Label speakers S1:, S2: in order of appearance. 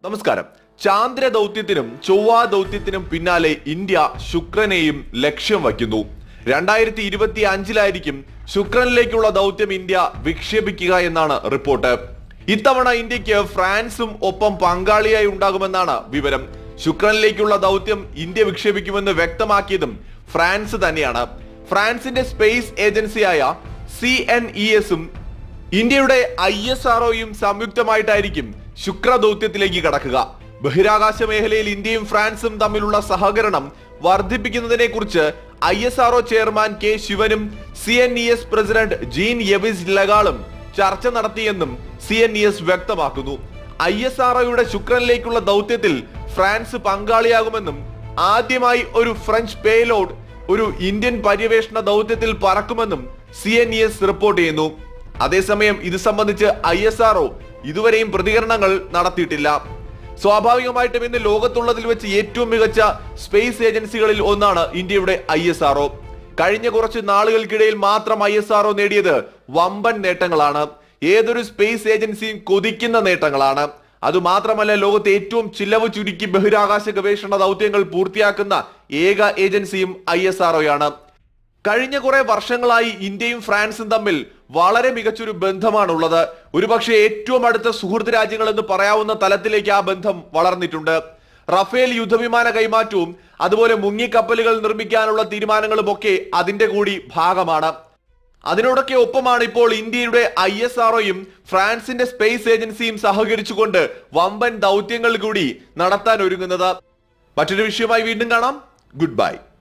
S1: നമസ്കാരം ചാന്ദ്ര ദൗത്യത്തിനും ചൊവ്വ ദൗത്യത്തിനും പിന്നാലെ ഇന്ത്യ ശുക്രനെയും ലക്ഷ്യം വയ്ക്കുന്നു രണ്ടായിരത്തി ഇരുപത്തി അഞ്ചിലായിരിക്കും ശുക്രനിലേക്കുള്ള ദൗത്യം ഇന്ത്യ വിക്ഷേപിക്കുക എന്നാണ് റിപ്പോർട്ട് ഇത്തവണ ഇന്ത്യക്ക് ഫ്രാൻസും ഒപ്പം പങ്കാളിയായി ഉണ്ടാകുമെന്നാണ് വിവരം ശുക്രനിലേക്കുള്ള ദൗത്യം ഇന്ത്യ വിക്ഷേപിക്കുമെന്ന് വ്യക്തമാക്കിയതും ഫ്രാൻസ് തന്നെയാണ് ഫ്രാൻസിന്റെ സ്പേസ് ഏജൻസിയായ സി എൻ ഇ എസും ഇന്ത്യയുടെ ഐ എസ് ആർഒയും സംയുക്തമായിട്ടായിരിക്കും ശുക്ര ദൗത്യത്തിലേക്ക് കടക്കുക ബഹിരാകാശ മേഖലയിൽ ഇന്ത്യയും ഫ്രാൻസും തമ്മിലുള്ള സഹകരണം വർദ്ധിപ്പിക്കുന്നതിനെ കുറിച്ച് I S RO chairman K ശിവനും C N E S president Jean Yves ലഗാളും ചർച്ച നടത്തിയെന്നും സി എൻ ഇ എസ് വ്യക്തമാക്കുന്നു ഐ എസ് ആർഒയുടെ ശുക്രനിലേക്കുള്ള ദൗത്യത്തിൽ ഫ്രാൻസ് പങ്കാളിയാകുമെന്നും ആദ്യമായി ഒരു ഫ്രഞ്ച് പേലോഡ് ഒരു ഇന്ത്യൻ പര്യവേഷണ ദൗത്യത്തിൽ പറക്കുമെന്നും C N E S report ചെയ്യുന്നു അതേസമയം ഇത് സംബന്ധിച്ച് ഐ എസ് ആർഒ ഇതുവരെയും പ്രതികരണങ്ങൾ നടത്തിയിട്ടില്ല സ്വാഭാവികമായിട്ടും ഇന്ന് ലോകത്തുള്ളതിൽ വെച്ച് ഏറ്റവും മികച്ച സ്പേസ് ഏജൻസികളിൽ ഒന്നാണ് ഇന്ത്യയുടെ ഐ എസ് ആർഒ കഴിഞ്ഞ കുറച്ച് നാളുകൾക്കിടയിൽ മാത്രം ഐ എസ് ആർഒ നേടിയത് വമ്പൻ നേട്ടങ്ങളാണ് ഏതൊരു സ്പേസ് ഏജൻസിയും കൊതിക്കുന്ന നേട്ടങ്ങളാണ് അതുമാത്രമല്ല ലോകത്തെ ഏറ്റവും ചിലവ് ചുരുക്കി ബഹിരാകാശ ഗവേഷണ ദൗത്യങ്ങൾ പൂർത്തിയാക്കുന്ന ഏക ഏജൻസിയും ഐ എസ് ആർഒയാണ് കഴിഞ്ഞ കുറെ വർഷങ്ങളായി ഇന്ത്യയും ഫ്രാൻസും തമ്മിൽ വളരെ മികച്ചൊരു ബന്ധമാണുള്ളത് ഒരുപക്ഷെ ഏറ്റവും അടുത്ത സുഹൃത്ത് രാജ്യങ്ങൾ എന്ന് പറയാവുന്ന തലത്തിലേക്ക് ആ ബന്ധം വളർന്നിട്ടുണ്ട് റഫേൽ യുദ്ധവിമാന കൈമാറ്റവും അതുപോലെ മുങ്ങിക്കപ്പലുകൾ നിർമ്മിക്കാനുള്ള തീരുമാനങ്ങളും ഒക്കെ അതിന്റെ കൂടി ഭാഗമാണ് അതിനോടൊക്കെ ഒപ്പമാണ് ഇപ്പോൾ ഇന്ത്യയുടെ ഐ എസ് ആർഒയും ഫ്രാൻസിന്റെ സ്പേസ് ഏജൻസിയും സഹകരിച്ചുകൊണ്ട് വമ്പൻ ദൗത്യങ്ങൾ കൂടി നടത്താൻ ഒരുങ്ങുന്നത് മറ്റൊരു വിഷയമായി വീണ്ടും കാണാം ഗുഡ് ബൈ